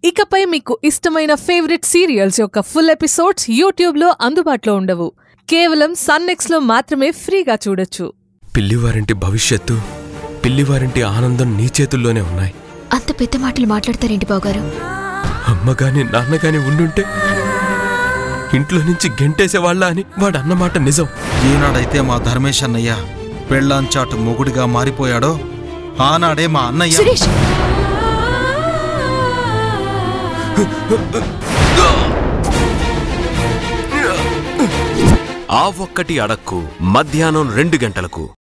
ఇకపై మీకు ఇష్టమైన ఫేవరెట్ సీరియల్స్ యొక్క ఫుల్ ఎపిసోడ్స్ యూట్యూబ్లో అందుబాటులో ఉండవు కేవలం సన్నెక్స్లో మాత్రమే ఫ్రీగా చూడొచ్చు పిల్లివారింటి భవిష్యత్తు పిల్లివారింటి ఆనందం నీ చేతుల్లోనే ఉన్నాయి అంత పెద్ద మాటలు మాట్లాడతారేంటి బావగారు అమ్మగాని నాన్నగాని ఉండుంటే ఇంట్లో నుంచి గెంటేసేవాళ్ళ అని వాడు అన్నమాట నిజం ఈనాడైతే మా ధర్మేష్ అన్నయ్య పెళ్ళాంచాటు మొగుడిగా మారిపోయాడో ఆనాడే మా అన్నయ్య సురేష్ ఆ ఒక్కటి అడక్కు మధ్యాహ్నం రెండు గంటలకు